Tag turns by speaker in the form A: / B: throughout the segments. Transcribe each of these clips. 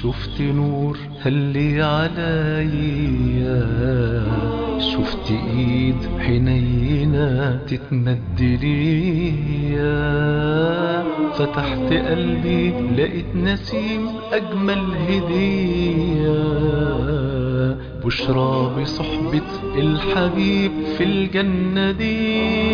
A: شفت نور هلي عليا شفت ايد حنينة تتمد ليا فتحت قلبي لقيت نسيم اجمل هدية بشرى بصحبة الحبيب في الجنة دي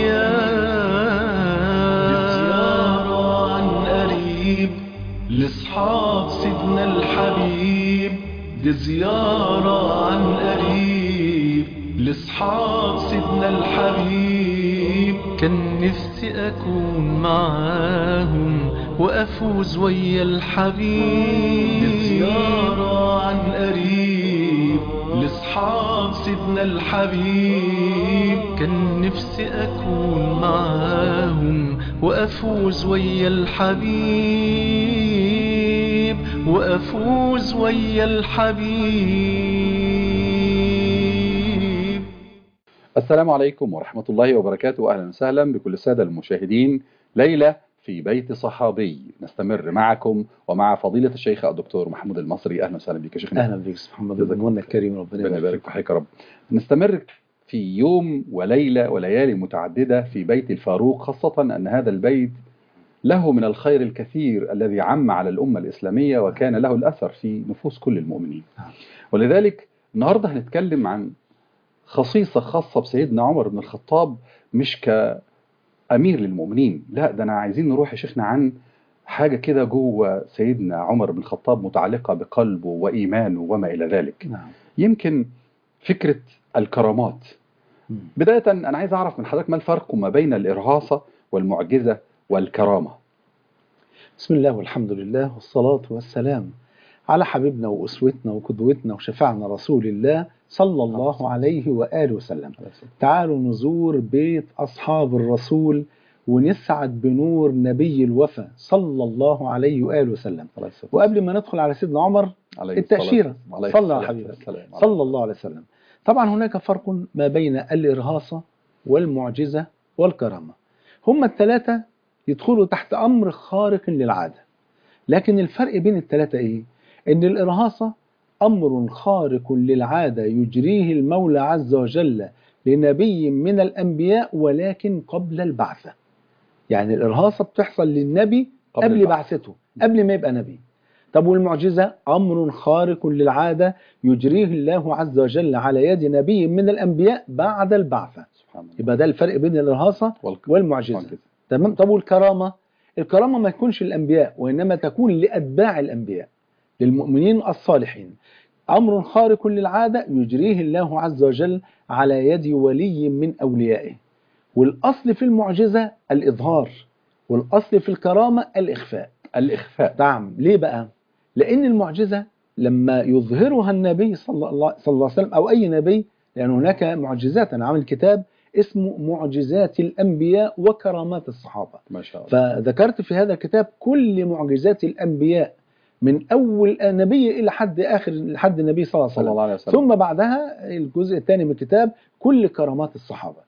A: زيارة عن قريب لصحاب سيدنا الحبيب دي زيارة عن قريب لصحاب سيدنا الحبيب كان نفسي أكون معاهم وأفوز ويا الحبيب دي زيارة عن قريب لصحاب سيدنا الحبيب كان نفسي أكون معاهم وأفوز ويا الحبيب وأفوز ويا الحبيب
B: السلام عليكم ورحمة الله وبركاته أهلا وسهلا بكل السادة المشاهدين ليلة في بيت صحابي نستمر معكم ومع فضيلة الشيخ الدكتور محمود المصري أهلا وسهلا بك يا شيخنا
C: اهلا بك استاذ محمد
B: جزاك
C: ربنا الكريم ربنا
B: ربنا
C: يبارك
B: يبارك في حضرتك يا رب نستمر في يوم وليلة وليالي متعددة في بيت الفاروق خاصة أن هذا البيت له من الخير الكثير الذي عم على الأمة الإسلامية وكان له الأثر في نفوس كل المؤمنين
C: نعم.
B: ولذلك النهاردة هنتكلم عن خصيصة خاصة بسيدنا عمر بن الخطاب مش كأمير للمؤمنين لا ده أنا عايزين نروح يا شيخنا عن حاجة كده جوه سيدنا عمر بن الخطاب متعلقة بقلبه وإيمانه وما إلى ذلك
C: نعم
B: يمكن فكرة الكرامات
C: مم.
B: بداية أنا عايز أعرف من حضرتك ما الفرق ما بين الإرهاصة والمعجزة والكرامة
C: بسم الله والحمد لله والصلاة والسلام على حبيبنا وأسوتنا وقدوتنا وشفعنا رسول الله صلى الله عليه وآله وسلم تعالوا نزور بيت أصحاب الرسول ونسعد بنور نبي الوفا صلى الله عليه وآله وسلم وقبل ما ندخل على سيدنا عمر
B: عليه
C: التأشيرة.
B: الصلاة- عليه
C: صلى على
B: الصلاة
C: حبيبك.
B: والسلام.
C: صلى الله عليه وسلم طبعا هناك فرق ما بين الإرهاصة والمعجزة والكرامة هم الثلاثة يدخلوا تحت أمر خارق للعادة لكن الفرق بين الثلاثة إيه؟ إن الإرهاصة أمر خارق للعادة يجريه المولى عز وجل لنبي من الأنبياء ولكن قبل البعثة يعني الإرهاصة بتحصل للنبي
B: قبل
C: قبل,
B: البعث.
C: بعثته قبل ما يبقى نبي طب والمعجزة أمر خارق للعادة يجريه الله عز وجل على يد نبي من الأنبياء بعد البعثة
B: سبحان الله
C: يبقى ده الفرق بين الإرهاصة
B: والك-
C: والمعجزة
B: والمعجزة.
C: تمام طب والكرامة الكرامة ما تكونش الأنبياء وإنما تكون لأتباع الأنبياء للمؤمنين الصالحين أمر خارق للعادة يجريه الله عز وجل على يد ولي من أوليائه والأصل في المعجزة الإظهار والأصل في الكرامة الإخفاء
B: الإخفاء
C: نعم ليه بقى؟ لأن المعجزة لما يظهرها النبي صلى الله, صلى الله عليه وسلم أو أي نبي لأن هناك معجزات أنا عامل كتاب اسمه معجزات الأنبياء وكرامات الصحابة
B: ما شاء الله
C: فذكرت في هذا الكتاب كل معجزات الأنبياء من أول نبي إلى حد آخر لحد النبي صلى الله عليه
B: صلى
C: وسلم
B: الله عليه وسلم
C: ثم بعدها الجزء الثاني من الكتاب كل كرامات الصحابة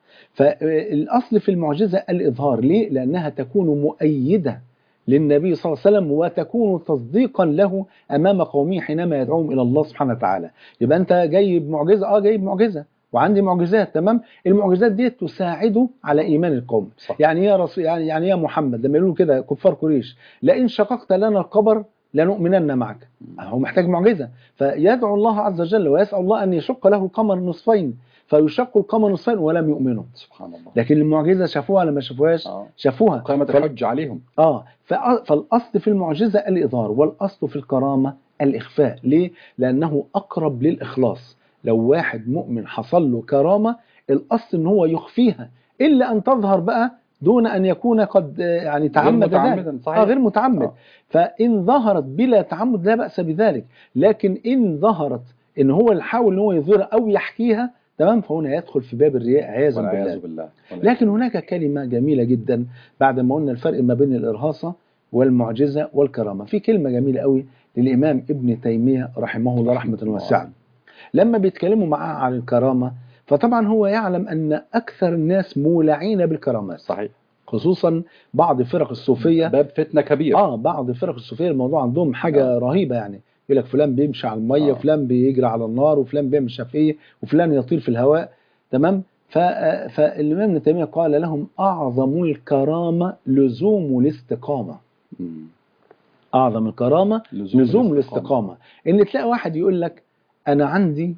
C: فالأصل في المعجزة الإظهار ليه؟ لأنها تكون مؤيدة للنبي صلى الله عليه وسلم وتكون تصديقا له أمام قومه حينما يدعوهم إلى الله سبحانه وتعالى يبقى أنت جايب معجزة آه جايب معجزة وعندي معجزات تمام المعجزات دي تساعده على إيمان القوم
B: صح.
C: يعني يا رسول يعني يعني يا محمد لما يقولوا كده كفار قريش لئن شققت لنا القبر لنؤمنن معك هو محتاج معجزة فيدعو الله عز وجل ويسأل الله أن يشق له القمر نصفين فيشق القمر نصفين ولم يؤمنوا
B: سبحان الله
C: لكن المعجزة شافوها ولا ما شافوهاش
B: آه.
C: شافوها
B: قامة
C: فال-
B: الحج عليهم
C: اه فأ- فالاصل في المعجزه الاظهار والاصل في الكرامه الاخفاء ليه لانه اقرب للاخلاص لو واحد مؤمن حصل له كرامه الاصل ان هو يخفيها الا ان تظهر بقى دون ان يكون قد آه، يعني تعمد ذلك
B: متعمدا، صحيح.
C: آه غير متعمد
B: آه.
C: فان ظهرت بلا تعمد لا باس بذلك لكن ان ظهرت ان هو يحاول ان هو يظهرها او يحكيها تمام فهنا يدخل في باب الرياء عياذا بالله
B: والعياذ بالله والعياذ
C: لكن هناك كلمة جميلة جدا بعد ما قلنا الفرق ما بين الإرهاصة والمعجزة والكرامة في كلمة جميلة قوي للإمام ابن تيمية رحمه الله رحمة
B: الله.
C: واسعة لما بيتكلموا معاه عن الكرامة فطبعا هو يعلم أن أكثر الناس مولعين بالكرامات
B: صحيح
C: خصوصا بعض فرق الصوفية
B: باب فتنة كبير
C: اه بعض فرق الصوفيه الموضوع عندهم حاجه
B: آه.
C: رهيبه يعني يقول لك فلان بيمشي على الميه
B: آه.
C: وفلان بيجري على النار وفلان بيعمل مش عارف ايه وفلان يطير في الهواء تمام ف- فالامام ابن تيميه قال لهم اعظم الكرامه لزوم الاستقامه
B: مم.
C: اعظم الكرامه
B: لزوم
C: لزوم
B: الاستقامة.
C: الاستقامه ان تلاقي واحد يقول لك انا عندي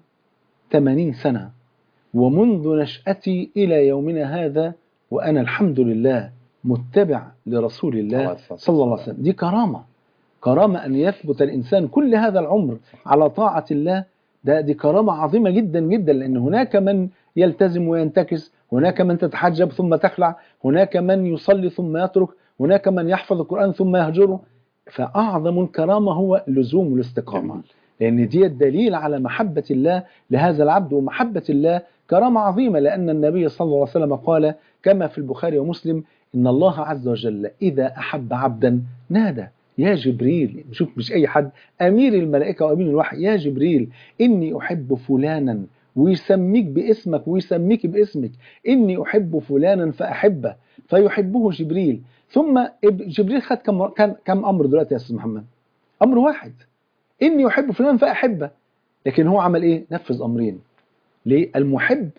C: 80 سنه ومنذ نشاتي الى يومنا هذا وانا الحمد لله متبع لرسول
B: عليه
C: الله
B: الصلاة
C: صلى الله عليه وسلم دي كرامه كرامه ان يثبت الانسان كل هذا العمر على طاعه الله ده دي كرامه عظيمه جدا جدا لان هناك من يلتزم وينتكس هناك من تتحجب ثم تخلع هناك من يصلي ثم يترك هناك من يحفظ القران ثم يهجره فأعظم الكرامة هو لزوم الاستقامة
B: جميل.
C: لأن دي الدليل على محبة الله لهذا العبد ومحبة الله كرامة عظيمة لأن النبي صلى الله عليه وسلم قال كما في البخاري ومسلم إن الله عز وجل إذا أحب عبدا نادى يا جبريل شوف مش أي حد أمير الملائكة وأمين الوحي يا جبريل إني أحب فلانا ويسميك باسمك ويسميك باسمك إني أحب فلانا فأحبه فيحبه جبريل ثم إب- جبريل خد كم كان كم امر دلوقتي يا استاذ محمد؟ امر واحد اني احب فلان فاحبه لكن هو عمل ايه؟ نفذ امرين ليه؟ المحب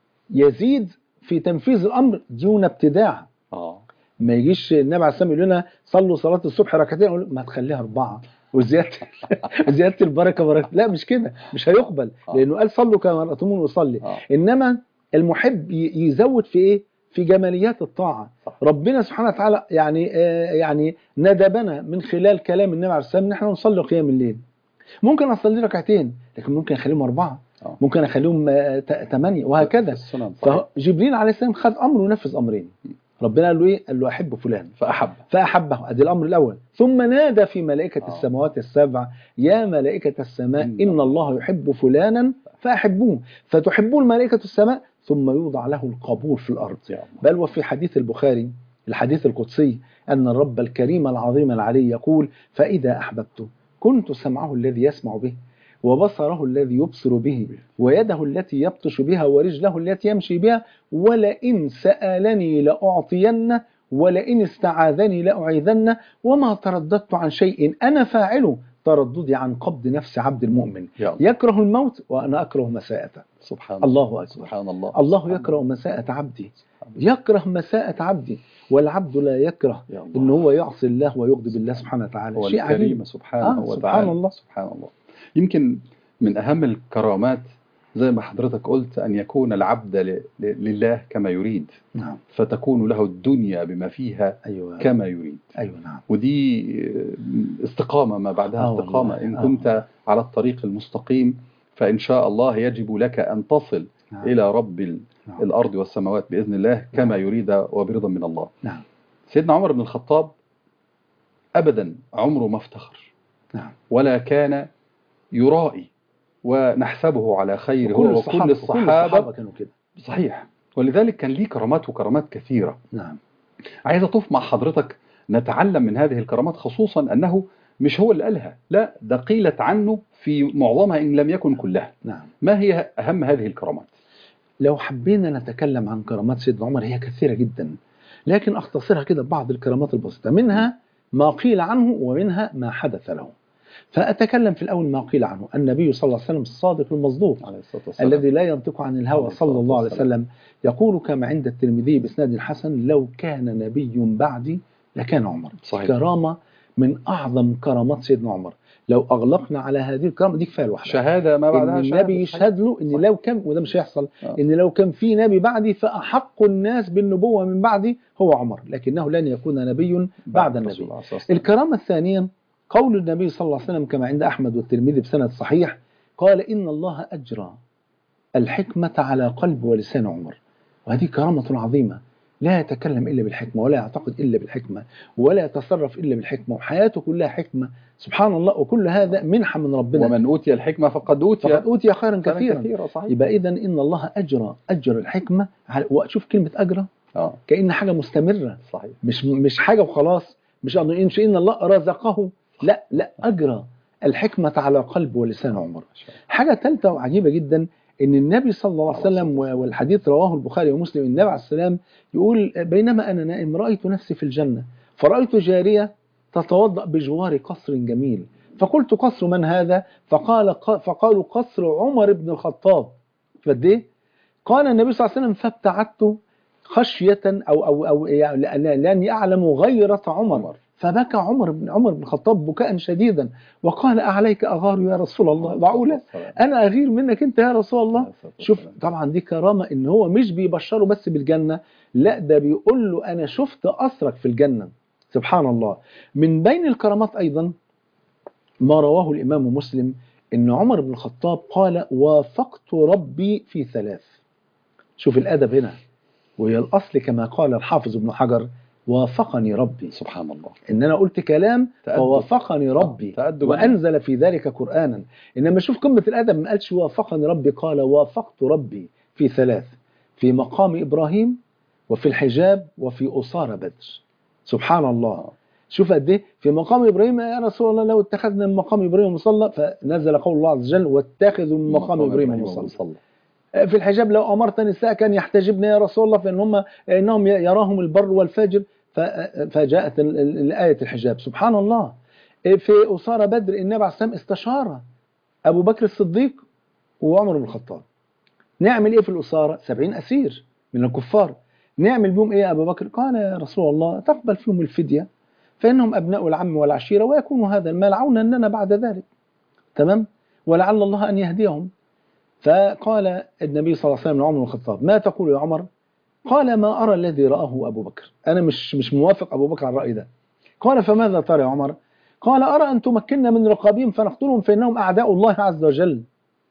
C: يزيد في تنفيذ الامر دون ابتداع
B: اه
C: ما يجيش النبي عليه الصلاه والسلام يقول لنا صلوا صلاه الصبح ركعتين يقول ما تخليها اربعه وزياده زياده البركه بركه لا مش كده مش هيقبل
B: آه.
C: لانه قال صلوا كما رأيتموني اصلي
B: اه
C: انما المحب ي- يزود في ايه في جماليات الطاعه
B: صح.
C: ربنا سبحانه وتعالى يعني آه يعني ندبنا من خلال كلام النبي عليه الصلاه والسلام ان احنا نصلي قيام الليل ممكن اصلي ركعتين لكن ممكن اخليهم اربعه
B: آه.
C: ممكن اخليهم آه، ت- ثمانيه وهكذا
B: السنن صحيح.
C: فجبريل عليه السلام خد امر ونفذ امرين ربنا قال له ايه قال له احب فلان
B: فأحب
C: فأحبه أدي الأمر الأول ثم نادى في ملائكة
B: آه.
C: السماوات السبع يا ملائكة السماء
B: إن
C: إن الله يحب فلانا فأحبوه فتحبون ملائكة السماء ثم يوضع له القبول في الأرض
B: يا الله.
C: بل وفي حديث البخاري الحديث القدسي أن الرب الكريم العظيم العلي يقول فإذا أحببته كنت سمعه الذي يسمع به وبصره الذي يبصر به ويده التي يبطش بها ورجله التي يمشي بها ولئن سألني لأعطينه ولئن استعاذني لأعيذنه وما ترددت عن شيء أنا فاعله ترددي عن قبض نفس عبد المؤمن
B: يا الله.
C: يكره الموت وأنا أكره مساءته
B: سبحان الله
C: الله أكبر
B: سبحان الله
C: الله
B: سبحان
C: يكره مساءة عبدي
B: سبحان الله.
C: يكره مساءة عبدي والعبد لا يكره
B: يا الله.
C: ان هو يعصي الله ويغضب الله سبحانه وتعالى
B: هو
C: شيء
B: الكريم
C: عجيب
B: سبحانه
C: آه،
B: وتعالى
C: سبحان الله.
B: سبحان الله يمكن من أهم الكرامات زي ما حضرتك قلت أن يكون العبد ل- ل- لله كما يريد
C: نعم
B: فتكون له الدنيا بما فيها
C: ايوه
B: كما يريد
C: ايوه نعم
B: ودي استقامة ما بعدها
C: آه
B: استقامة
C: والله.
B: إن
C: آه.
B: كنت على الطريق المستقيم فإن شاء الله يجب لك أن تصل
C: نعم.
B: إلى رب ال-
C: نعم.
B: الأرض والسماوات بإذن الله كما
C: نعم.
B: يريد وبرضا من الله
C: نعم
B: سيدنا عمر بن الخطاب أبدا عمره ما افتخر
C: نعم
B: ولا كان يرائي ونحسبه على خير هو وكل
C: وكل
B: الصحابة
C: كانوا كده
B: صحيح ولذلك كان ليه كرامات وكرامات كثيرة
C: نعم
B: عايز أطوف مع حضرتك نتعلم من هذه الكرامات خصوصا أنه مش هو اللي قالها لا ده قيلت عنه في معظمها إن لم يكن كلها
C: نعم
B: ما هي أهم هذه الكرامات
C: لو حبينا نتكلم عن كرامات سيدنا عمر هي كثيرة جدا لكن أختصرها كده بعض الكرامات البسيطة منها ما قيل عنه ومنها ما حدث له فأتكلم في الأول ما قيل عنه النبي صلى الله عليه وسلم الصادق المصدوق
B: عليه الصلاة والسلام
C: الذي لا ينطق عن الهوى
B: عليه
C: صلى
B: الصلاة
C: الله عليه
B: والسلام.
C: وسلم يقول كما عند الترمذي بإسناد حسن لو كان نبي بعدي لكان عمر
B: صحيح
C: كرامة من أعظم كرامات سيدنا عمر لو أغلقنا على هذه الكرامة دي كفاية لوحدها
B: شهادة ما
C: إن
B: بعدها شهادة
C: النبي
B: صحيح.
C: يشهد له إن
B: صحيح.
C: لو كان وده مش هيحصل
B: آه.
C: إن لو كان في نبي بعدي فأحق الناس بالنبوة من بعدي هو عمر لكنه لن يكون نبي بعد
B: الرسول
C: النبي
B: عليه الصلاة والسلام.
C: الكرامة الثانية قول النبي صلى الله عليه وسلم كما عند أحمد والترمذي بسند صحيح قال إن الله أجرى الحكمة على قلب ولسان عمر وهذه كرامة عظيمة لا يتكلم إلا بالحكمة ولا يعتقد إلا بالحكمة ولا يتصرف إلا بالحكمة وحياته كلها حكمة سبحان الله وكل هذا منحة من ربنا
B: ومن أوتي الحكمة فقد أوتي
C: فقد أوتي خيرا
B: خيراً
C: كثيرا
B: كثيرا صحيح
C: يبقى إذا إن الله أجرى أجر الحكمة على وشوف كلمة أجرى
B: اه
C: كأن حاجة مستمرة
B: صحيح
C: مش مش حاجه وخلاص مش انه إن شاء إن الله رزقه لا لا اجرى الحكمه على قلب ولسان عمر حاجه ثالثه وعجيبه جدا ان النبي صلى الله عليه وسلم والحديث رواه البخاري ومسلم النبي عليه السلام يقول بينما انا نائم رايت نفسي في الجنه فرايت جاريه تتوضا بجوار قصر جميل فقلت قصر من هذا فقال فقالوا قصر عمر بن الخطاب فقد ايه قال النبي صلى الله عليه وسلم فابتعدت خشية أو أو أو يعني لأن- لأني أعلم غيرة عمر فبكى عمر بن عمر بن الخطاب بكاء شديدا وقال أعليك أغار يا رسول الله معقولة أنا أغير منك أنت يا رسول الله شوف طبعا دي كرامة إن هو مش بيبشره بس بالجنة لا ده بيقول له أنا شفت أثرك في الجنة سبحان الله من بين الكرامات أيضا ما رواه الإمام مسلم إن عمر بن الخطاب قال وافقت ربي في ثلاث شوف الأدب هنا وهي الأصل كما قال الحافظ ابن حجر وافقني ربي
B: سبحان الله
C: إن أنا قلت كلام
B: تأدب.
C: فوافقني ربي
B: تأدب
C: وأنزل في ذلك قرآنا إنما شوف قمة الأدب ما قالش وافقني ربي قال وافقت ربي في ثلاث في مقام إبراهيم وفي الحجاب وفي أسارة بدر سبحان الله شوف قد ايه في مقام ابراهيم يا رسول الله لو اتخذنا من مقام ابراهيم مصلى فنزل قول الله عز وجل واتخذوا من مقام ابراهيم مصلى في الحجاب لو امرت النساء كان يحتجبن يا رسول الله فان هم انهم يراهم البر والفاجر ف- فجاءت ال- ال- الايه الحجاب سبحان الله في اساره بدر النبي عليه السلام استشار ابو بكر الصديق وعمر بن الخطاب نعمل ايه في الاساره 70 اسير من الكفار نعمل بهم ايه يا ابو بكر قال يا رسول الله تقبل فيهم الفديه فانهم ابناء العم والعشيره ويكون هذا المال عونا لنا بعد ذلك تمام ولعل الله ان يهديهم فقال النبي صلى الله عليه وسلم لعمر بن الخطاب ما تقول يا عمر قال ما أرى الذي رآه أبو بكر أنا مش مش موافق أبو بكر على الرأي ده قال فماذا ترى يا عمر قال أرى أن تمكننا من رقابهم فنقتلهم فإنهم أعداء الله عز وجل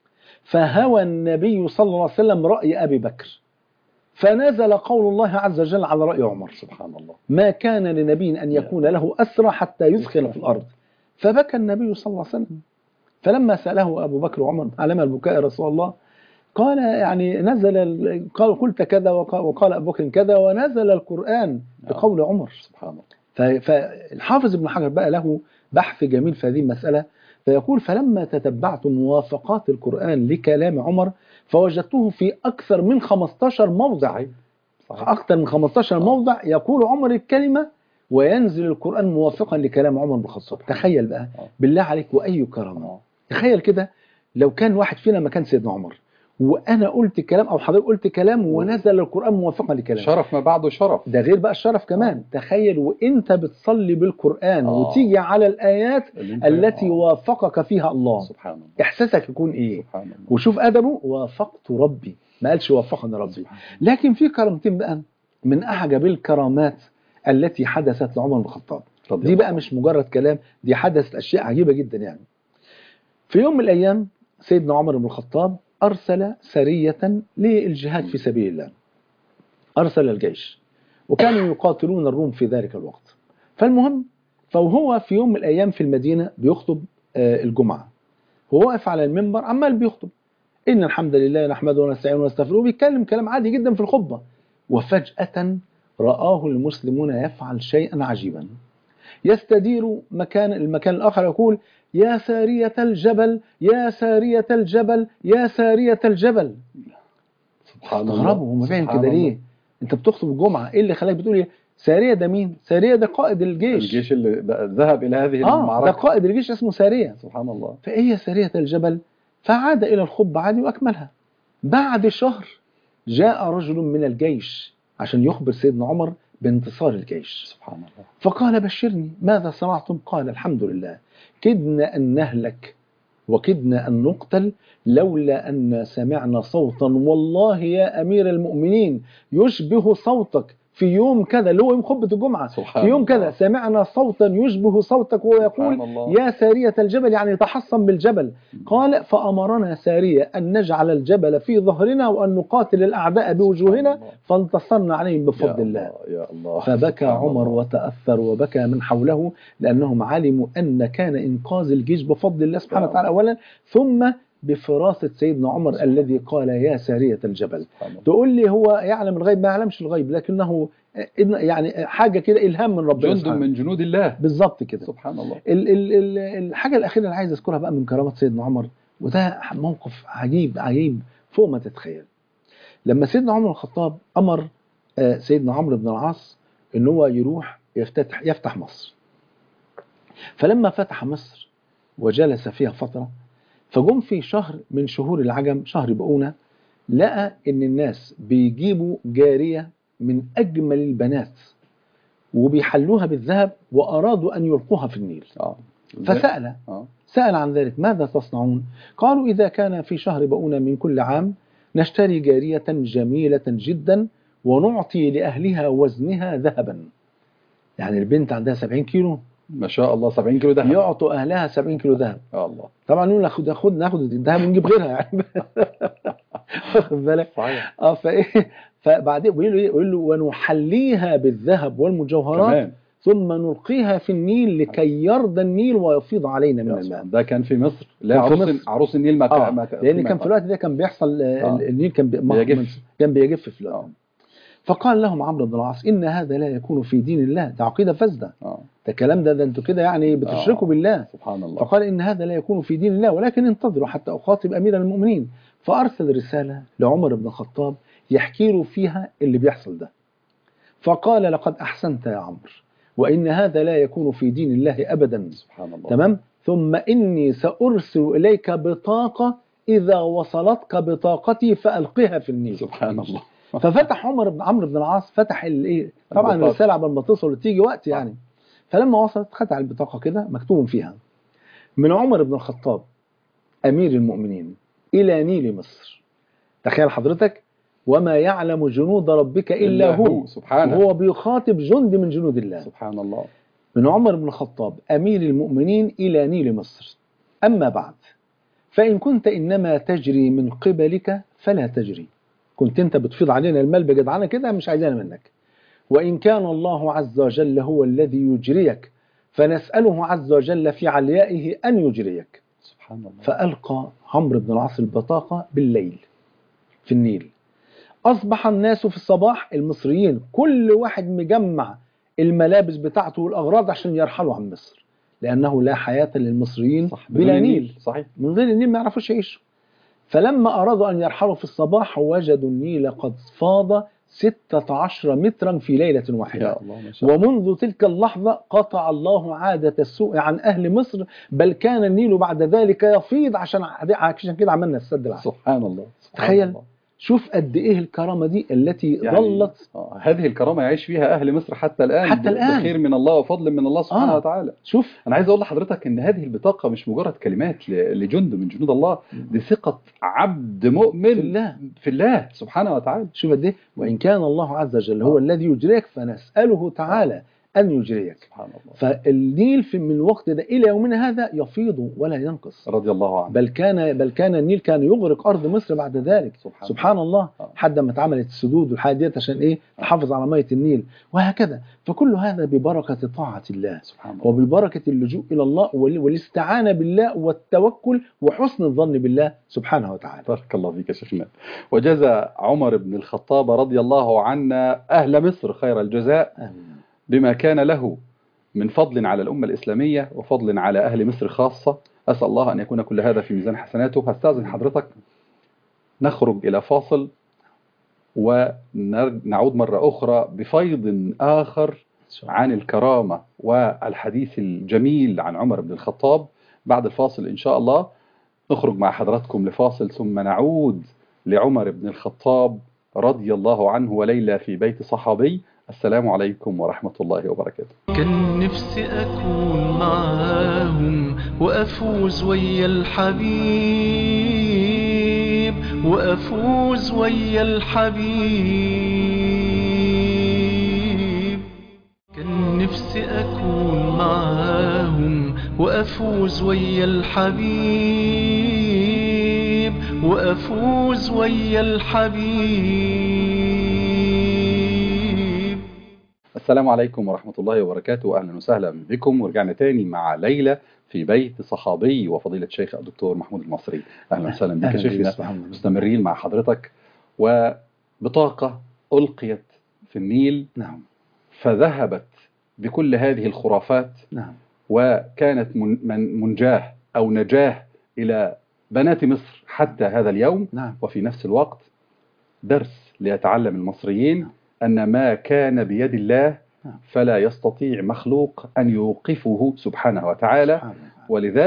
C: فهوى النبي صلى الله عليه وسلم رأي أبي بكر فنزل قول الله عز وجل على رأي عمر
B: سبحان الله
C: ما كان لنبي أن يكون له أسرى حتى يثخن في الأرض فبكى النبي صلى الله عليه وسلم فلما سأله أبو بكر وعمر علم البكاء يا رسول الله قال يعني نزل ال- قال قلت كذا وقال, وقال أبو بكر كذا ونزل القرآن بقول عمر
B: سبحان الله
C: ف- فالحافظ ابن حجر بقى له بحث جميل في هذه المسألة فيقول فلما تتبعت موافقات القرآن لكلام عمر فوجدته في أكثر من 15 موضع
B: صحيح صحيح
C: أكثر من 15 موضع يقول عمر الكلمة وينزل القرآن موافقا لكلام عمر بن الخطاب تخيل بقى
B: آه.
C: بالله عليك وأي كرامة
B: آه.
C: تخيل كده لو كان واحد فينا مكان سيدنا عمر وأنا قلت كلام أو حضرتك قلت كلام ونزل القرآن موافقا لكلام
B: شرف ما بعده شرف
C: ده غير بقى الشرف كمان تخيل وانت بتصلي بالقرآن
B: آه.
C: وتيجي على الآيات
B: اللي انت-
C: التي
B: آه.
C: وافقك فيها الله
B: سبحان الله
C: إحساسك يكون إيه
B: سبحان الله
C: وشوف أدبه وافقت ربي ما قالش وافقني ربي
B: سبحان الله.
C: لكن في كرامتين بقى من أعجب الكرامات التي حدثت لعمر بن الخطاب
B: رضي
C: دي
B: الله
C: بقى مش مجرد كلام دي حدثت أشياء عجيبة جدا يعني في يوم من الأيام سيدنا عمر بن الخطاب أرسل سرية للجهاد في سبيل الله أرسل الجيش وكانوا يقاتلون الروم في ذلك الوقت فالمهم فهو في يوم من الأيام في المدينة بيخطب آه، الجمعة هو واقف على المنبر عمال بيخطب إن الحمد لله نحمده ونستعينه ونستغفره وبيتكلم كلام عادي جدا في الخطبة وفجأة رآه المسلمون يفعل شيئا عجيبا يستدير مكان المكان الآخر يقول يا سارية الجبل يا سارية الجبل يا سارية الجبل
B: سبحان الله
C: استغربوا هم بيعمل
B: سبحان
C: كده
B: الله.
C: ليه انت بتخطب الجمعة ايه اللي خلاك بتقول ايه سارية ده مين سارية ده قائد الجيش
B: الجيش اللي ده ذهب الى هذه
C: اه ده
B: المعركه
C: قائد الجيش اسمه سارية
B: سبحان الله
C: فايه يا سارية الجبل فعاد الى الخطبة عادي واكملها بعد شهر جاء رجل من الجيش عشان يخبر سيدنا عمر بانتصار الجيش
B: سبحان الله
C: فقال بشرني ماذا صنعتم قال الحمد لله كدنا أن نهلك وكدنا أن نقتل لولا أن سمعنا صوتا والله يا أمير المؤمنين يشبه صوتك في يوم كذا اللي هو يوم خطبة الجمعة
B: سبحان
C: في يوم
B: الله.
C: كذا سمعنا صوتا يشبه صوتك وهو يقول
B: سبحان الله.
C: يا سارية الجبل يعني تحصن بالجبل قال فأمرنا سارية أن نجعل الجبل في ظهرنا وأن نقاتل الأعداء بوجوهنا
B: الله.
C: فانتصرنا عليهم
B: يا
C: بفضل الله
B: يا الله
C: فبكى
B: سبحان
C: عمر
B: الله.
C: وتأثر وبكى من حوله لأنهم علموا أن كان إنقاذ الجيش بفضل الله سبحانه
B: يا
C: وتعالى أولا ثم بفراسة سيدنا عمر الذي قال يا سارية الجبل
B: سبحان الله.
C: تقول لي هو يعلم الغيب ما يعلمش الغيب لكنه إن- يعني حاجة كده إلهام من ربنا
B: جند
C: سبحانه.
B: من جنود الله
C: بالظبط كده
B: سبحان الله
C: ال ال ال الحاجة الأخيرة اللي عايز أذكرها بقى من كرامات سيدنا عمر وده موقف عجيب عجيب فوق ما تتخيل لما سيدنا عمر بن الخطاب أمر آه، سيدنا عمرو بن العاص إن هو يروح يفتتح يفتح مصر فلما فتح مصر وجلس فيها فترة فجم في شهر من شهور العجم شهر بؤونة لقى ان الناس بيجيبوا جارية من اجمل البنات وبيحلوها بالذهب وارادوا ان يلقوها في النيل
B: اه
C: فسأل
B: اه
C: سأل عن ذلك ماذا تصنعون قالوا إذا كان في شهر بؤونة من كل عام نشتري جارية جميلة جدا ونعطي لأهلها وزنها ذهبا يعني البنت عندها 70 كيلو
B: ما شاء الله 70 كيلو ده
C: يعطوا أهلها 70 كيلو ذهب
B: يا الله
C: طبعا نقول ناخد ناخد ناخد الذهب ونجيب غيرها يعني واخد بالك
B: صحيح
C: اه فايه فبعدين بيقول له ايه يقول له ونحليها بالذهب والمجوهرات
B: كمان
C: ثم نلقيها في النيل لكي يرضى النيل ويفيض علينا من
B: يا
C: الماء
B: سبحان. ده كان في مصر لا
C: كان في
B: عروس
C: مصر.
B: عروس النيل ما
C: اه
B: ما
C: لان كان في الوقت ده كان بيحصل آه،
B: آه.
C: النيل كان بي- ما-
B: بيجف.
C: كان بيجف في الوقت
B: آه.
C: ده. فقال لهم عمرو بن العاص ان هذا لا يكون في دين الله ده عقيده فاسده
B: اه
C: ده الكلام ده ده انتوا كده يعني بتشركوا
B: آه.
C: بالله
B: سبحان الله
C: فقال ان هذا لا يكون في دين الله ولكن انتظروا حتى اخاطب امير المؤمنين فارسل رساله لعمر بن الخطاب يحكي له فيها اللي بيحصل ده فقال لقد احسنت يا عمرو وان هذا لا يكون في دين الله ابدا
B: سبحان الله
C: تمام ثم إني سأرسل إليك بطاقة إذا وصلتك بطاقتي فألقها في النيل
B: سبحان الله
C: ففتح عمر بن عمرو بن العاص فتح الايه طبعا
B: البطاقة.
C: الرساله قبل ما توصل وتيجي وقت يعني فلما وصلت فتح البطاقه كده مكتوب فيها من عمر بن الخطاب امير المؤمنين الى نيل مصر تخيل حضرتك وما يعلم جنود ربك الا هو
B: سبحانه
C: وهو بيخاطب جند من جنود الله
B: سبحان الله
C: من عمر بن الخطاب أمير المؤمنين إلى نيل مصر أما بعد فإن كنت إنما تجري من قبلك فلا تجري كنت أنت بتفيض علينا المال بجدعنة كده مش عايزانا منك وإن كان الله عز وجل هو الذي يجريك فنسأله عز وجل في عليائه أن يجريك
B: سبحان الله
C: فألقى عمرو بن العاص البطاقة بالليل في النيل أصبح الناس في الصباح المصريين كل واحد مجمع الملابس بتاعته والأغراض عشان يرحلوا عن مصر لأنه لا حياة للمصريين
B: صح
C: بلا
B: بدون
C: نيل
B: صحيح
C: من غير النيل ما يعرفوش يعيشوا فلما أرادوا أن يرحلوا في الصباح وجدوا النيل قد فاض 16 مترا في ليلة واحدة
B: يا الله ما شاء الله
C: ومنذ تلك اللحظة قطع الله عادة السوء عن أهل مصر بل كان النيل بعد ذلك يفيض عشان عشان كده عملنا السد العالي
B: سبحان الله سبحان
C: تخيل.
B: الله.
C: شوف قد إيه الكرامة دي التي
B: يعني
C: ظلت
B: آه، هذه الكرامة يعيش فيها أهل مصر حتى الآن
C: حتى الآن.
B: بخير من الله وفضل من الله سبحانه
C: آه.
B: وتعالى
C: شوف
B: أنا عايز أقول لحضرتك إن هذه البطاقة مش مجرد كلمات ل- لجند من جنود الله دي ثقة عبد مؤمن
C: في الله
B: في الله سبحانه وتعالى
C: شوف قد إيه وإن كان الله عز وجل هو
B: آه.
C: الذي يجريك فنسأله تعالى أن يجريك
B: سبحان الله
C: فالنيل في من الوقت ده إلى يومنا هذا يفيض ولا ينقص
B: رضي الله عنه
C: بل كان بل كان النيل كان يغرق ارض مصر بعد ذلك
B: سبحان,
C: سبحان الله
B: آه.
C: حد ما اتعملت السدود والحاجات ديت عشان ايه تحافظ على ميه النيل وهكذا فكل هذا ببركه طاعه الله
B: سبحان الله
C: وببركه اللجوء الى الله وال- والاستعانه بالله والتوكل وحسن الظن بالله سبحانه وتعالى
B: بارك الله فيك يا شيخنا وجزى عمر بن الخطاب رضي الله عنا أهل مصر خير الجزاء
C: آمين.
B: بما كان له من فضل على الأمة الإسلامية وفضل على أهل مصر خاصة أسأل الله أن يكون كل هذا في ميزان حسناته هستأذن حضرتك نخرج إلى فاصل ونعود مرة أخرى بفيض آخر
C: إن شاء الله.
B: عن الكرامة والحديث الجميل عن عمر بن الخطاب بعد الفاصل إن شاء الله نخرج مع حضراتكم لفاصل ثم نعود لعمر بن الخطاب رضي الله عنه وليلى في بيت صحابي السلام عليكم ورحمة الله وبركاته
A: كان نفسي أكون معاهم وأفوز ويا الحبيب وأفوز ويا الحبيب كان نفسي أكون معاهم وأفوز ويا الحبيب وأفوز ويا الحبيب
B: السلام عليكم ورحمة الله وبركاته أهلا وسهلا بكم ورجعنا تاني مع ليلى في بيت صحابي وفضيلة الشيخ الدكتور محمود المصري أهلا وسهلا بك يا
C: أهلا بك،
B: شيخنا
C: سبحان الله.
B: مستمرين مع حضرتك وبطاقة ألقيت في النيل
C: نعم
B: فذهبت بكل هذه الخرافات
C: نعم
B: وكانت من من منجاه أو نجاه إلى بنات مصر حتى هذا اليوم
C: نعم
B: وفي نفس الوقت درس ليتعلم المصريين أن ما كان بيد الله
C: نعم.
B: فلا يستطيع مخلوق أن يوقفه سبحانه وتعالى
C: سبحان الله.
B: ولذلك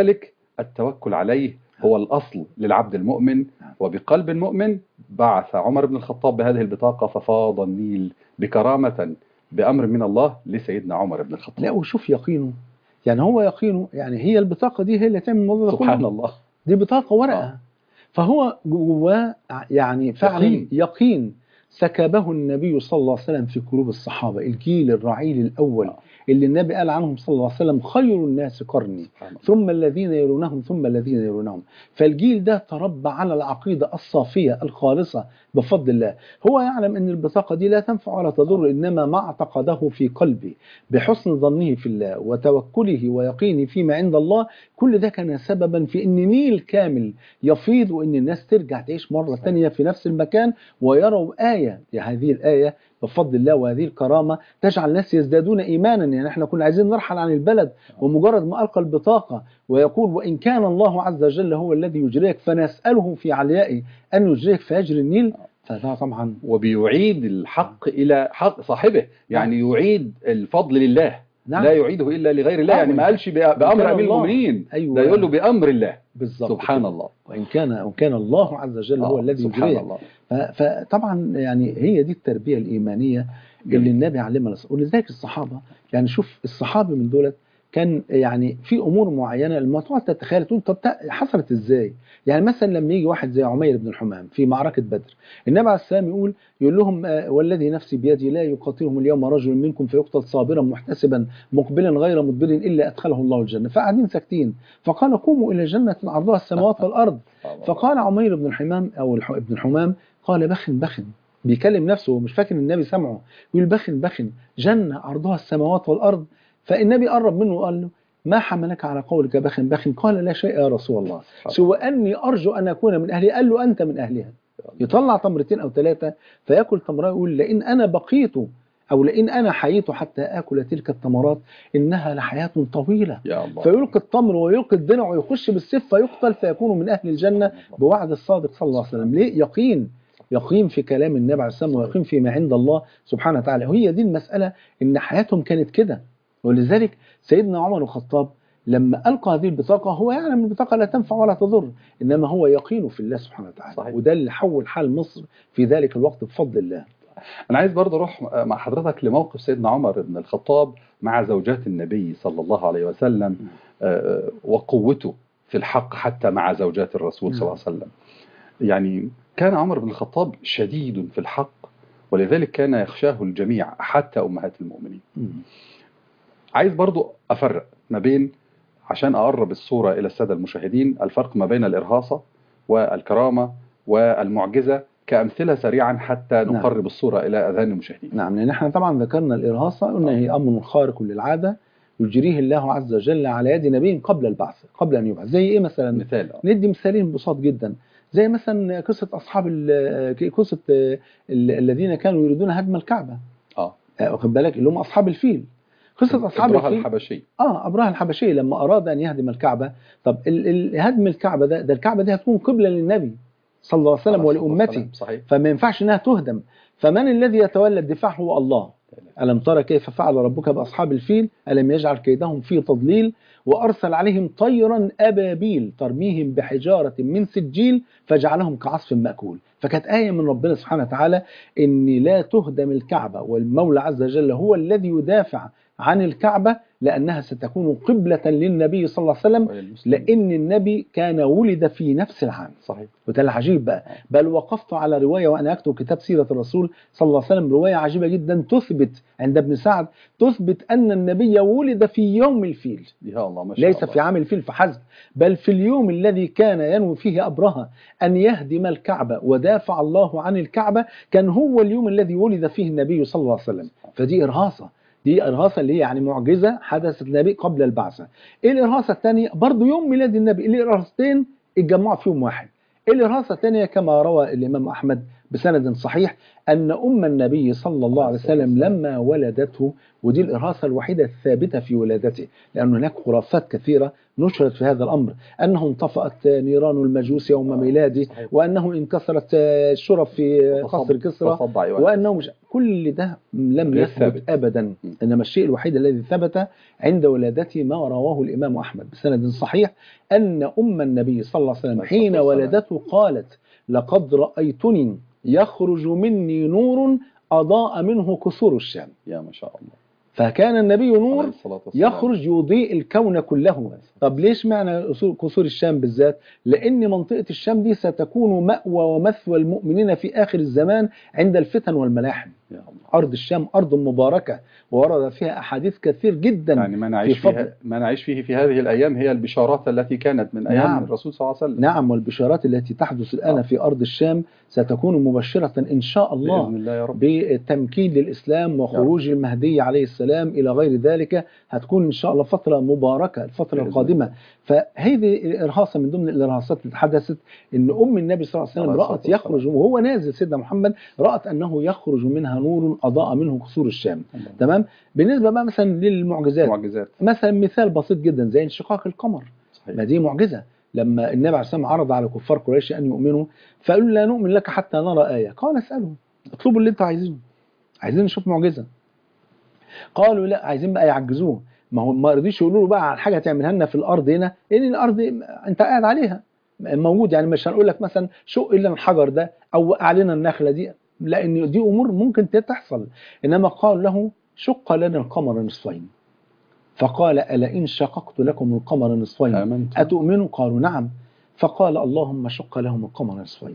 B: التوكل عليه هو الأصل للعبد المؤمن
C: نعم.
B: وبقلب مؤمن بعث عمر بن الخطاب بهذه البطاقة ففاض النيل بكرامة بأمر من الله لسيدنا عمر بن الخطاب
C: لا وشوف يقينه يعني هو يقينه يعني هي البطاقة دي هي اللي تعمل الموضوع ده
B: سبحان
C: كله
B: الله
C: دي بطاقة ورقة
B: آه.
C: فهو جواه يعني فعلا
B: يقين.
C: يقين, يقين سكبه النبي صلى الله عليه وسلم في قلوب الصحابة الجيل الرعيل الأول
B: آه.
C: اللي النبي قال عنهم صلى الله عليه وسلم خير الناس قرني
B: سبحان الله.
C: ثم الذين يلونهم ثم الذين يلونهم فالجيل ده تربى على العقيدة الصافية الخالصة بفضل الله هو يعلم أن البطاقة دي لا تنفع ولا تضر إنما ما اعتقده في قلبه بحسن ظنه في الله وتوكله ويقينه فيما عند الله كل ده كان سببا في أن نيل كامل يفيض وأن الناس ترجع تعيش مرة
B: صحيح.
C: ثانية في نفس المكان ويروا آية يعني هذه الآية بفضل الله وهذه الكرامة تجعل الناس يزدادون إيمانا يعني احنا كنا عايزين نرحل عن البلد ومجرد ما ألقى البطاقة ويقول وإن كان الله عز وجل هو الذي يجريك فنسأله في عليائه أن يجريك فيجري النيل فده طبعا
B: وبيعيد الحق إلى حق صاحبه يعني يعيد الفضل لله
C: نعم
B: لا يعيده إلا لغير الله
C: آه،
B: يعني ما قالش بأ- بأمر
C: كان
B: أمير
C: الله.
B: المؤمنين
C: أيوة
B: ده يقول له بأمر الله
C: بالظبط
B: سبحان
C: كده.
B: الله
C: وإن كان وإن كان الله عز وجل هو
B: آه،
C: الذي
B: سبحان
C: يجريه
B: الله
C: ف- فطبعا يعني هي دي التربية الإيمانية اللي
B: جميل.
C: النبي علمنا ولذلك الصحابة يعني شوف الصحابي من دولت كان يعني في امور معينه لما تقعد تتخيل تقول طب تا- حصلت ازاي؟ يعني مثلا لما يجي واحد زي عمير بن الحمام في معركه بدر النبي عليه السلام يقول يقول لهم آه، والذي نفسي بيدي لا يقاتلهم اليوم رجل منكم فيقتل صابرا محتسبا مقبلا غير مدبر الا ادخله الله الجنه فقاعدين ساكتين فقال قوموا الى جنه عرضها السماوات والارض فقال عمير بن الحمام او الح- ابن الحمام قال بخن بخن بيكلم نفسه مش فاكر النبي سمعه يقول بخن بخن جنة عرضها السماوات والأرض فالنبي قرب منه وقال له ما حملك على قولك بخن بخن قال لا شيء يا رسول الله سوى أني أرجو أن أكون من أهلها قال له أنت من أهلها يطلع تمرتين أو ثلاثة فيأكل تمرة يقول لئن أنا بقيت أو لئن أنا حييت حتى آكل تلك التمرات إنها لحياة طويلة
B: يا الله
C: فيلقي التمر ويلقي الدرع ويخش بالسيف فيقتل فيكون من أهل الجنة بوعد الصادق صلى الله عليه وسلم ليه يقين يقين في كلام النبي عليه السلام ويقين فيما عند الله سبحانه وتعالى وهي دي المسألة إن حياتهم كانت كده ولذلك سيدنا عمر بن الخطاب لما ألقى هذه البطاقة هو يعلم البطاقة لا تنفع ولا تضر إنما هو يقين في الله سبحانه وتعالى
B: صحيح.
C: وده اللي حول حال مصر في ذلك الوقت بفضل الله
B: أنا عايز برضه أروح مع حضرتك لموقف سيدنا عمر بن الخطاب مع زوجات النبي صلى الله عليه وسلم آه، وقوته في الحق حتى مع زوجات الرسول صلى الله عليه وسلم يعني كان عمر بن الخطاب شديد في الحق ولذلك كان يخشاه الجميع حتى أمهات المؤمنين عايز برضو أفرق ما بين عشان أقرب الصورة إلى السادة المشاهدين الفرق ما بين الإرهاصة والكرامة والمعجزة كأمثلة سريعا حتى
C: نعم.
B: نقرب الصورة إلى أذهان المشاهدين
C: نعم لأن احنا طبعا ذكرنا الإرهاصة قلنا هي أمر خارق للعادة يجريه الله عز وجل على يد نبي قبل البعث قبل أن يبعث زي إيه مثلا
B: مثال آه.
C: ندي مثالين بساط جدا زي مثلا قصة أصحاب ال- قصة ال- الذين كانوا يريدون هدم الكعبة
B: آه.
C: آه، واخد بالك اللي هم أصحاب الفيل قصة أصحاب
B: إبراهة
C: الفيل
B: الحبشي
C: اه ابراهيم الحبشي لما اراد ان يهدم الكعبه طب ال- ال- هدم الكعبه ده ده الكعبه دي هتكون قبله للنبي صلى الله عليه وسلم
B: عليه الصلاة
C: ولامته
B: والسلام. صحيح
C: فما ينفعش انها تهدم فمن الذي يتولى الدفاع هو الله ألم ترى كيف فعل ربك بأصحاب الفيل ألم يجعل كيدهم في تضليل وأرسل عليهم طيرا أبابيل ترميهم بحجارة من سجيل فجعلهم كعصف مأكول فكانت آية من ربنا سبحانه وتعالى إن لا تهدم الكعبة والمولى عز وجل هو الذي يدافع عن الكعبة لأنها ستكون قبلة للنبي صلى الله عليه وسلم
B: وللمسلمين.
C: لأن النبي كان ولد في نفس العام
B: صحيح
C: وده العجيب بقى بل وقفت على رواية وأنا أكتب كتاب سيرة الرسول صلى الله عليه وسلم رواية عجيبة جدا تثبت عند ابن سعد تثبت أن النبي ولد في يوم الفيل
B: يا الله ما شاء
C: ليس
B: الله.
C: في عام الفيل فحسب بل في اليوم الذي كان ينوي فيه أبرهة أن يهدم الكعبة ودافع الله عن الكعبة كان هو اليوم الذي ولد فيه النبي صلى الله عليه وسلم فدي إرهاصة دي إرهاصة اللي هي يعني معجزة حدثت النبي قبل البعثة إيه الإرهاصة الثانية برضو يوم ميلاد النبي الإرهاصتين اتجمعوا في يوم واحد الإرهاصة الثانية كما روى الإمام أحمد بسند صحيح أن أم النبي صلى الله عليه وسلم لما ولدته ودي الإرهاصة الوحيدة الثابتة في ولادته لأن هناك خرافات كثيرة نشرت في هذا الأمر أنه انطفأت نيران المجوس يوم ميلاده
B: صحيح.
C: وأنه انكسرت الشرف في قصر كسرى
B: تصدع أيوة.
C: وأنه مش كل ده لم
B: غير
C: يثبت
B: ثابت.
C: أبدا
B: م.
C: إنما الشيء الوحيد الذي ثبت عند ولادته ما رواه الإمام أحمد بسند صحيح أن أم النبي صلى الله عليه وسلم
B: عليه
C: حين
B: الصلاة والسلام.
C: ولدته قالت لقد رأيتني يخرج مني نور أضاء منه كسور الشام
B: يا ما شاء الله
C: فكان النبي
B: عليه
C: نور
B: الصلاة والسلام.
C: يخرج يضيء الكون كله طب ليش معنى أصول- قصور الشام بالذات لأن منطقة الشام دي ستكون مأوى ومثوى المؤمنين في آخر الزمان عند الفتن والملاحم
B: يا الله
C: أرض الشام أرض مباركة ورد فيها أحاديث كثير جدا
B: يعني ما نعيش
C: في فضل-
B: فيها ما نعيش فيه في هذه الأيام هي البشارات التي كانت من أيام
C: نعم.
B: الرسول صلى الله عليه وسلم
C: نعم والبشارات التي تحدث الآن
B: آه.
C: في أرض الشام ستكون مبشرة إن شاء الله
B: بإذن الله يا رب
C: بتمكين للإسلام وخروج المهدي عليه السلام إلى غير ذلك هتكون إن شاء الله فترة مباركة الفترة
B: بإذن
C: القادمة فهذه الإرهاصة من ضمن الإرهاصات اللي حدثت إن أم النبي صلى الله عليه وسلم
B: عليه الصلاة
C: رأت يخرج وهو نازل سيدنا محمد رأت أنه يخرج منها نور أضاء منه قصور الشام
B: الله.
C: تمام بالنسبة بقى مثلا للمعجزات
B: معجزات
C: مثلا مثال بسيط جدا زي انشقاق القمر ما
B: صحيح
C: دي معجزة لما النبي عليه الصلاة والسلام عرض على كفار قريش أن يؤمنوا فقالوا لا نؤمن لك حتى نرى آية قال اسألوا اطلبوا اللي انتوا عايزينه عايزين نشوف معجزة قالوا لا عايزين بقى يعجزوه ما هو ما رضيش يقولوا له بقى عن حاجة تعملها لنا في الأرض هنا لأن الأرض أنت قاعد عليها موجود يعني مش هنقول لك مثلا شق لنا الحجر ده أو وقع لنا النخلة دي لأن دي أمور ممكن تحصل إنما قال له شق لنا القمر نصفين فقال ألا إن شققت لكم القمر نصفين
B: آمنت
C: أتؤمنوا قالوا نعم فقال اللهم شق لهم القمر نصفين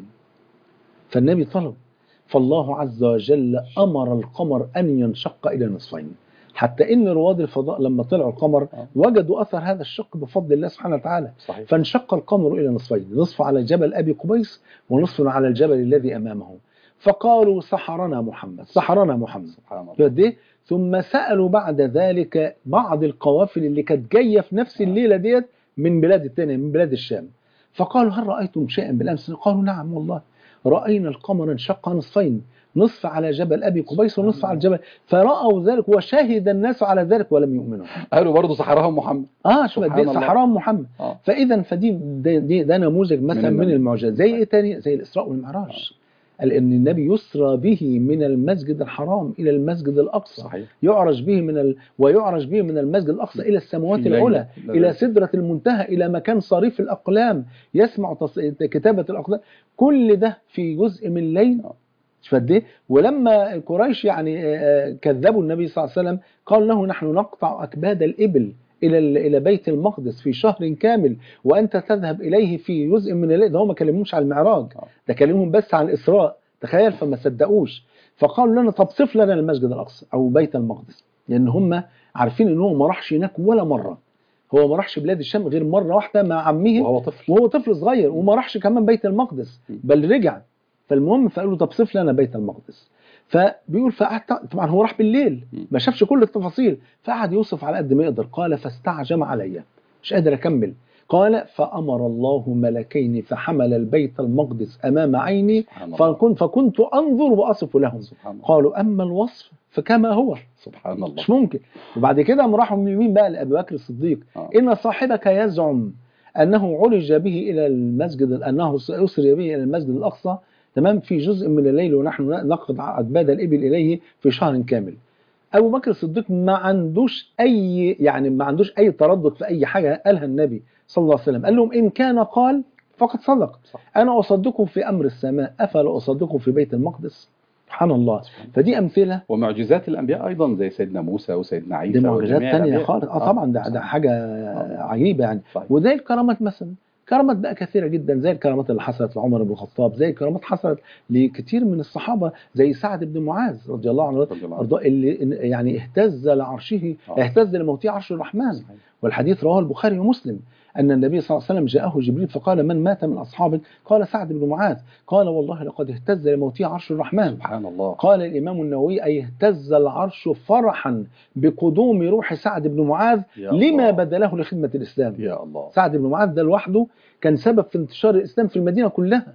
C: فالنبي طلب فالله عز وجل أمر القمر أن ينشق إلى نصفين حتى إن رواد الفضاء لما طلعوا القمر
B: آه.
C: وجدوا أثر هذا الشق بفضل الله سبحانه وتعالى
B: صحيح
C: فانشق القمر إلى نصفين نصف على جبل أبي قبيس ونصف على الجبل الذي أمامه فقالوا سحرنا محمد سحرنا محمد
B: سبحان الله
C: قد إيه؟ ثم سألوا بعد ذلك بعض القوافل اللي كانت جاية في نفس الليلة ديت من بلاد التانية من بلاد الشام فقالوا هل رأيتم شيئا بالأمس قالوا نعم والله رأينا القمر انشق نصفين نصف على جبل أبي قبيس ونصف على الجبل فرأوا ذلك وشهد الناس على ذلك ولم يؤمنوا
B: قالوا برضه سحرهم محمد
C: اه شوف قد
B: سبحان
C: ايه
B: الله.
C: سحران محمد
B: اه
C: فاذا فدي ده, دي ده نموذج مثلا
B: من
C: من,
B: الم-
C: المعجزات زي ايه تاني زي الاسراء والمعراج قال ان النبي يسرى به من المسجد الحرام الى المسجد الاقصى
B: صحيح
C: يعرج به من ال... ويعرج به من المسجد الاقصى الى السماوات
B: في
C: العلى
B: ليلة.
C: الى سدره المنتهى الى مكان صريف الاقلام يسمع تص... كتابه الاقلام كل ده في جزء من الليل
B: آه.
C: فقد ايه ولما قريش يعني آه، آه، كذبوا النبي صلى الله عليه وسلم قال له نحن نقطع اكباد الابل الى ال- الى بيت المقدس في شهر كامل وانت تذهب اليه في جزء من الليل ده هم ما كلموش على المعراج
B: آه.
C: ده كلمهم بس عن الاسراء تخيل فما صدقوش فقالوا لنا طب صف لنا المسجد الاقصى او بيت المقدس لان هم عارفين ان هو ما راحش هناك ولا مره هو ما راحش بلاد الشام غير مره واحده مع عمه
B: وهو طفل
C: وهو طفل صغير وما راحش كمان بيت المقدس
B: م.
C: بل رجع فالمهم فقالوا طب صف لنا بيت المقدس فبيقول فقعد طبعا هو راح بالليل
B: م.
C: ما شافش كل التفاصيل فقعد يوصف على قد ما يقدر قال فاستعجم علي مش قادر اكمل قال فامر الله ملكين فحمل البيت المقدس امام عيني
B: سبحان الله
C: فكنت فكنت انظر واصف لهم
B: سبحان الله
C: قالوا اما الوصف فكما هو
B: سبحان الله
C: مش ممكن وبعد كده قام راحوا من يمين بقى لابي بكر الصديق
B: آه.
C: ان صاحبك يزعم انه عرج به الى المسجد انه اسري به الى المسجد الاقصى تمام في جزء من الليل ونحن نقض اكباد الابل اليه في شهر كامل ابو بكر الصديق ما عندوش اي يعني ما عندوش اي تردد في اي حاجه قالها النبي صلى الله عليه وسلم قال لهم ان كان قال فقد صدق
B: صح.
C: انا اصدقه في امر السماء افلا اصدقه في بيت المقدس سبحان الله فدي امثله
B: ومعجزات الانبياء ايضا زي سيدنا موسى وسيدنا عيسى
C: دي معجزات
B: وجميع
C: تانية
B: الأنبياء.
C: خالص اه طبعا ده ده
B: صح.
C: حاجة عجيبة يعني
B: صحيح.
C: وزي الكرامات مثلا كرامات بقى كثيرة جدا زي الكرامات اللي حصلت لعمر بن الخطاب زي الكرامات حصلت لكثير من الصحابة زي سعد بن معاذ رضي الله عنه
B: رضي الله عنه.
C: أرضاه اللي يعني اهتز لعرشه
B: آه.
C: اهتز لموت عرش الرحمن
B: صحيح.
C: والحديث رواه البخاري ومسلم أن النبي صلى الله عليه وسلم جاءه جبريل فقال من مات من أصحابك قال سعد بن معاذ قال والله لقد اهتز لموته عرش الرحمن
B: سبحان الله
C: قال الإمام النووي أي اهتز العرش فرحا بقدوم روح سعد بن معاذ
B: يا
C: لما
B: الله.
C: بذله لخدمة الإسلام
B: يا الله
C: سعد بن معاذ ده لوحده كان سبب في انتشار الإسلام في المدينة كلها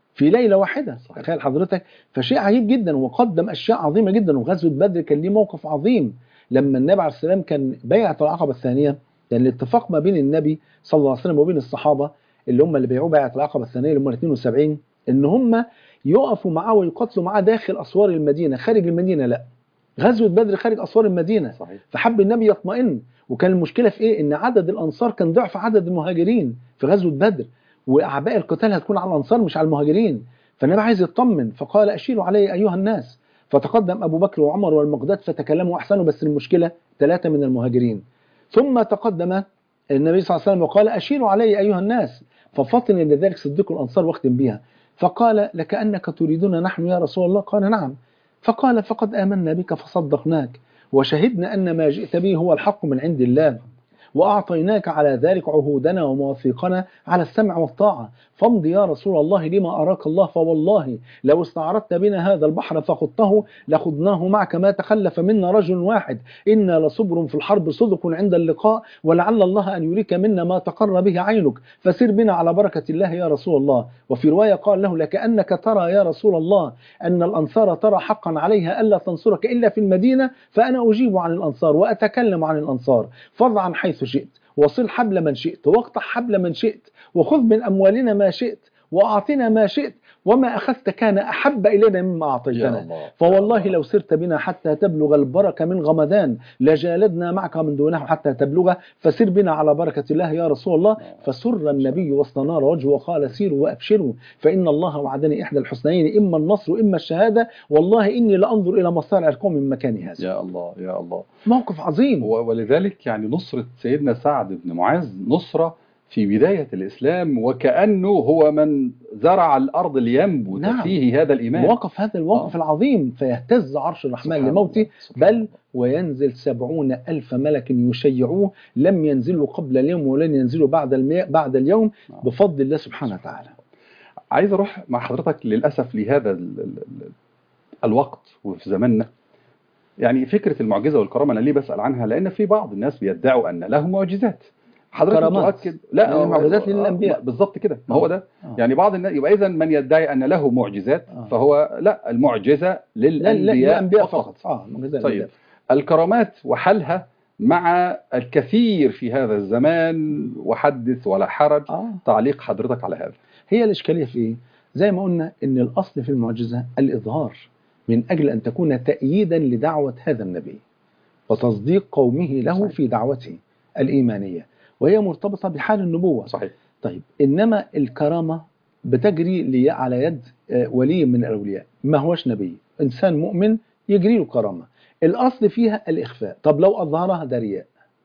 C: في ليله واحده
B: صحيح.
C: تخيل حضرتك فشيء عجيب جدا وقدم اشياء عظيمه جدا وغزوه بدر كان ليه موقف عظيم لما النبي عليه السلام كان بيعه العقبه الثانيه كان الاتفاق ما بين النبي صلى الله عليه وسلم وبين الصحابه اللي هم اللي بيعوا بيعه العقبه الثانيه اللي هم ال 72 ان هم يقفوا معاه ويقاتلوا معاه داخل اسوار المدينه خارج المدينه لا غزوه بدر خارج اسوار المدينه
B: صحيح
C: فحب النبي يطمئن وكان المشكله في ايه ان عدد الانصار كان ضعف عدد المهاجرين في غزوه بدر واعباء القتال هتكون على الانصار مش على المهاجرين فالنبي عايز يطمن فقال اشيروا علي ايها الناس فتقدم ابو بكر وعمر والمقداد فتكلموا احسنوا بس المشكله ثلاثه من المهاجرين ثم تقدم النبي صلى الله عليه وسلم وقال اشيروا علي ايها الناس ففطن لذلك صديق الانصار واختم بها فقال لكانك تريدنا نحن يا رسول الله قال نعم فقال فقد امنا بك فصدقناك وشهدنا ان ما جئت به هو الحق من عند الله وأعطيناك على ذلك عهودنا ومواثيقنا على السمع والطاعة فامض يا رسول الله لما أراك الله فوالله لو استعرضت بنا هذا البحر فخضته لخضناه معك ما تخلف منا رجل واحد إنا لصبر في الحرب صدق عند اللقاء ولعل الله أن يريك منا ما تقر به عينك فسر بنا على بركة الله يا رسول الله وفي رواية قال له لكأنك ترى يا رسول الله أن الأنصار ترى حقا عليها ألا تنصرك إلا في المدينة فأنا أجيب عن الأنصار وأتكلم عن الأنصار فضع عن حيث شئت وصل حبل من شئت واقطع حبل من شئت وخذ من أموالنا ما شئت وأعطنا ما شئت وما أخذت كان أحب إلينا مما
B: يا
C: أعطيتنا
B: الله
C: فوالله لو سرت بنا حتى تبلغ البركة من غمدان لجالدنا معك من دونه حتى تبلغه فسر بنا على بركة الله يا رسول الله فسر النبي واستنار وجهه وقال سيروا وأبشروا فإن الله وعدني إحدى الحسنيين إما النصر وإما الشهادة والله إني لأنظر إلى مصارع القوم من مكان هذا
B: يا الله يا الله
C: موقف عظيم
B: و- ولذلك يعني نصرة سيدنا سعد بن معاذ نصرة في بداية الإسلام وكأنه هو من زرع الأرض لينبت
C: نعم.
B: فيه هذا الإيمان
C: مواقف هذا الموقف
B: آه.
C: العظيم فيهتز عرش الرحمن
B: سبحان
C: لموته
B: الله، سبحان
C: بل
B: الله.
C: وينزل سبعون ألف ملك يشيعوه لم ينزلوا قبل اليوم ولن ينزلوا بعد المي... بعد اليوم
B: نعم.
C: بفضل الله سبحانه وتعالى
B: عايز أروح مع حضرتك للأسف لهذا ال ال ال الوقت وفي زماننا يعني فكرة المعجزة والكرامة أنا ليه بسأل عنها لأن في بعض الناس بيدعوا أن لهم معجزات حضرتك
C: كرامات.
B: متأكد لا
C: لأن المعجزات
B: آه،
C: للأنبياء.
B: بالظبط كده ما هو ده
C: آه.
B: يعني بعض الناس يبقى إذا من يدعي أن له معجزات
C: آه.
B: فهو لا المعجزة
C: لا لا
B: للأنبياء
C: الأنبياء
B: فقط
C: فقط اه معجزات
B: طيب
C: الأنبياء.
B: الكرامات وحلها مع الكثير في هذا الزمان وحدث ولا حرج
C: آه.
B: تعليق حضرتك على هذا
C: هي الإشكالية في إيه؟ زي ما قلنا إن الأصل في المعجزة الإظهار من أجل أن تكون تأييدا لدعوة هذا النبي وتصديق قومه له
B: صحيح.
C: في دعوته الإيمانية وهي مرتبطة بحال النبوة
B: صحيح
C: طيب إنما الكرامة بتجري لي على يد آه، ولي من الأولياء ما هوش نبي إنسان مؤمن يجري له كرامة الأصل فيها الإخفاء طب لو أظهرها ده رياء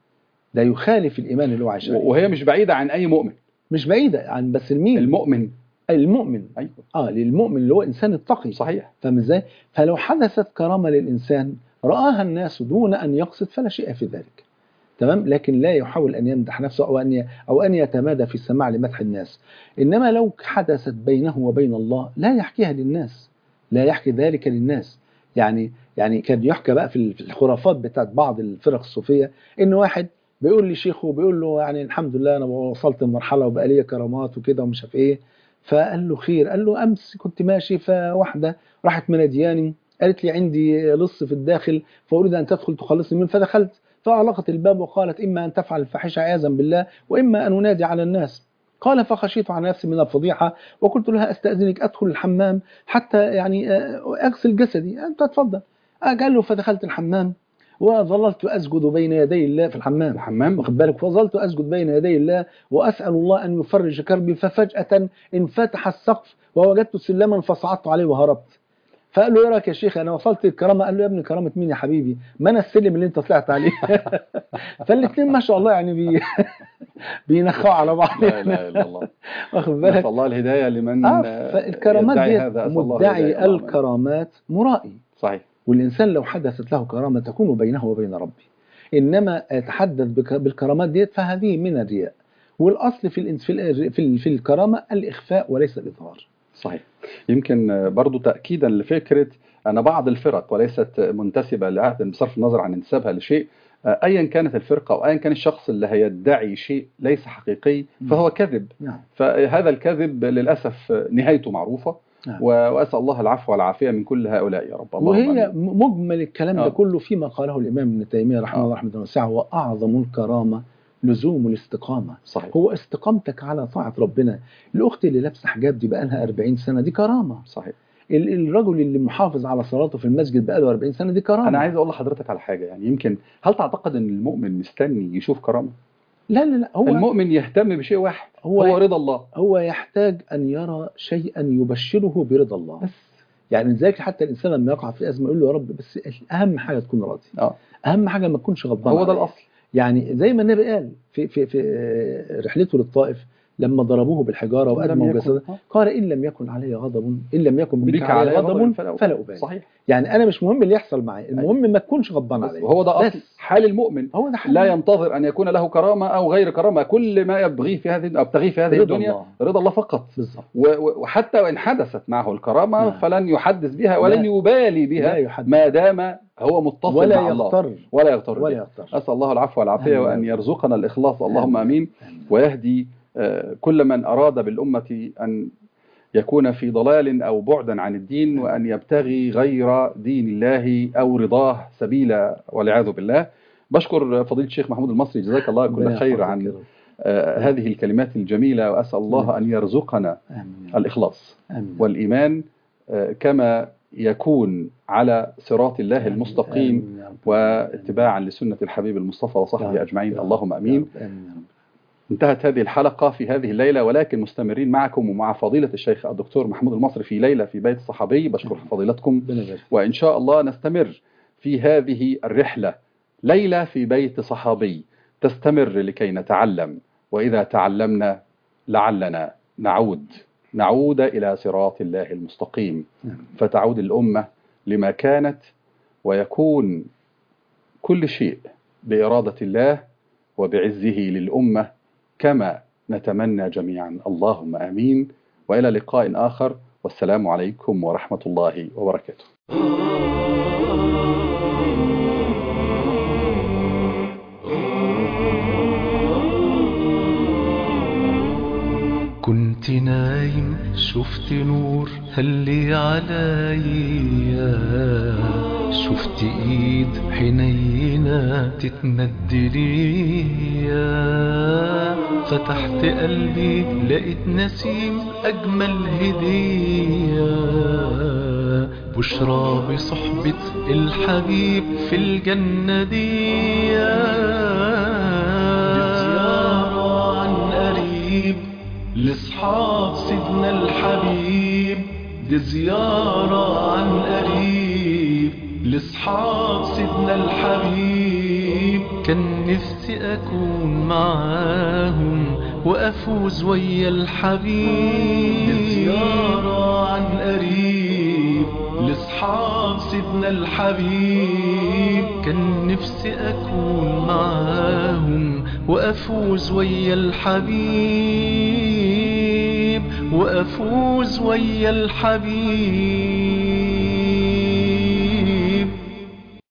C: ده يخالف الإيمان اللي هو عايش عليه
B: وهي مش بعيدة عن أي مؤمن
C: مش بعيدة عن بس المين
B: المؤمن
C: المؤمن
B: أيوه
C: اه للمؤمن اللي هو انسان التقي
B: صحيح
C: فاهم ازاي؟ فلو حدثت كرامه للانسان راها الناس دون ان يقصد فلا شيء في ذلك. تمام؟ لكن لا يحاول ان يمدح نفسه او ان ي- او ان يتمادى في السماع لمدح الناس. انما لو حدثت بينه وبين الله لا يحكيها للناس. لا يحكي ذلك للناس. يعني يعني كان يحكى بقى في في الخرافات بتاعت بعض الفرق الصوفيه ان واحد بيقول لشيخه بيقول له يعني الحمد لله انا وصلت لمرحله وبقى لي كرامات وكده ومش عارف ايه فقال له خير قال له امس كنت ماشي فواحده راحت منادياني قالت لي عندي لص في الداخل فاريد ان تدخل تخلصني منه فدخلت فاغلقت الباب وقالت اما ان تفعل الفاحشه عياذا بالله واما ان انادي على الناس قال فخشيت على نفسي من الفضيحه وقلت لها استاذنك ادخل الحمام حتى يعني آه، اغسل جسدي انت اتفضل آه، قال له فدخلت الحمام وظللت اسجد بين يدي الله في الحمام
B: الحمام
C: واخد بالك فظلت اسجد بين يدي الله واسال الله ان يفرج كربي ففجاه انفتح السقف ووجدت سلما فصعدت عليه وهربت فقال له ايه رايك يا شيخ انا وصلت الكرامه قال له يا ابني كرامه مين يا حبيبي ما انا السلم اللي انت طلعت عليه فالاثنين ما شاء الله يعني بي بينخوا على بعض
B: لا اله الا الله
C: واخد بالك
B: نسال الله الهدايه لمن
C: اه فالكرامات
B: يدعي
C: دي
B: هذا أسأل الله
C: مدعي
B: الهداية. اللهم آمين.
C: الكرامات مرائي
B: صحيح
C: والإنسان لو حدثت له كرامة تكون بينه وبين ربه إنما أتحدث بك- بالكرامات ديت فهذه من الرياء والأصل في الإنس- في ال- في ال- في الكرامة الإخفاء وليس الإظهار
B: صحيح يمكن برضو تأكيدا لفكرة أن بعض الفرق وليست منتسبة لعهد بصرف النظر عن انتسابها لشيء آه، ايا كانت الفرقه او ايا كان الشخص اللي هيدعي شيء ليس حقيقي فهو كذب
C: نعم
B: فهذا الكذب للاسف نهايته معروفه
C: نعم.
B: و- واسال الله العفو والعافيه من كل هؤلاء يا رب اللهم
C: وهي
B: آمين.
C: مجمل الكلام ده
B: آه.
C: كله فيما قاله الامام ابن تيميه رحمه
B: آه.
C: الله رحمه واسعه واعظم الكرامه لزوم الاستقامه
B: صحيح
C: هو استقامتك على طاعه ربنا الاخت اللي لابسه حجاب دي بقى لها 40 سنه دي كرامه
B: صحيح
C: ال- الرجل اللي محافظ على صلاته في المسجد بقى له 40 سنه دي كرامه
B: انا عايز اقول لحضرتك على حاجه يعني يمكن هل تعتقد ان المؤمن مستني يشوف كرامه
C: لا لا لا هو
B: المؤمن يهتم بشيء واحد
C: هو-
B: هو, رضا الله
C: هو يحتاج ان يرى شيئا يبشره برضا الله
B: بس
C: يعني لذلك حتى الانسان لما يقع في ازمه يقول له يا رب بس اهم حاجه تكون راضي
B: اه
C: اهم حاجه ما تكونش غضبان
B: هو ده
C: عليا.
B: الاصل
C: يعني زي ما النبي قال في في في آه، رحلته للطائف لما ضربوه بالحجاره
B: لم
C: وادموا
B: يكن-
C: جسده
B: آه.
C: قال ان لم يكن علي غضب ان لم يكن بك,
B: بك
C: علي
B: علي
C: غضب
B: غضب
C: فلا,
B: فلا
C: ابالي
B: صحيح
C: يعني انا مش مهم اللي يحصل معايا المهم ما تكونش غضبان
B: بس
C: عليا
B: هو ده اصل
C: بس.
B: حال المؤمن
C: هو ده حل
B: لا ينتظر ان يكون له كرامه او غير كرامه كل ما يبغيه في هذه ابتغيه في هذه
C: رضا
B: الدنيا
C: الله.
B: رضا الله فقط
C: بالظبط
B: و- و- وحتى وان حدثت معه الكرامه
C: نعم.
B: فلن يحدث بها ولن
C: لا.
B: يبالي
C: لا
B: بها
C: يحدث.
B: ما دام هو متصل
C: ولا
B: مع الله
C: يغتر
B: ولا يغتر
C: ولا
B: بها.
C: يغتر
B: اسال الله العفو والعافيه
C: آمين.
B: وان يرزقنا الاخلاص اللهم امين
C: آمين.
B: ويهدي آه، كل من اراد بالامه ان يكون في ضلال او بعدا عن الدين وان يبتغي غير دين الله او رضاه سبيلا والعياذ بالله بشكر فضيله الشيخ محمود المصري جزاك الله
C: ربنا
B: كل خير
C: يحفظك
B: عن
C: يا رب.
B: آه، هذه الكلمات الجميله واسال الله ان يرزقنا
C: امين يا رب.
B: الاخلاص
C: آمين.
B: والايمان آه، كما يكون على صراط الله
C: آمين.
B: المستقيم
C: آمين يا رب.
B: واتباعا لسنه الحبيب المصطفى
C: يا
B: وصحبه
C: رب.
B: اجمعين
C: يا رب.
B: اللهم
C: يا
B: امين
C: رب. آمين يا رب.
B: انتهت هذه الحلقة في هذه الليلة ولكن مستمرين معكم ومع فضيلة الشيخ الدكتور محمود المصري في ليلة في بيت الصحابي بشكر فضيلتكم
C: ربنا يبارك فيك.
B: وإن شاء الله نستمر في هذه الرحلة ليلة في بيت صحابي تستمر لكي نتعلم وإذا تعلمنا لعلنا نعود نعود إلى صراط الله المستقيم
C: نعم.
B: فتعود الأمة لما كانت ويكون كل شيء بإرادة الله وبعزه للأمة كما نتمنى جميعا اللهم آمين وإلى لقاء آخر والسلام عليكم ورحمة الله وبركاته
A: كنت نايم شفت نور هلي عليا شفت ايد حنينة تتمد ليا فتحت قلبي لقيت نسيم اجمل هدية بشرى بصحبة الحبيب في الجنة دي زيارة عن قريب لاصحاب سيدنا الحبيب دي زيارة عن قريب لاصحاب سيدنا الحبيب كان نفسي اكون معاهم وافوز ويا الحبيب دي زيارة عن قريب لاصحاب سيدنا الحبيب كان نفسي اكون معاهم وافوز ويا الحبيب وافوز ويا الحبيب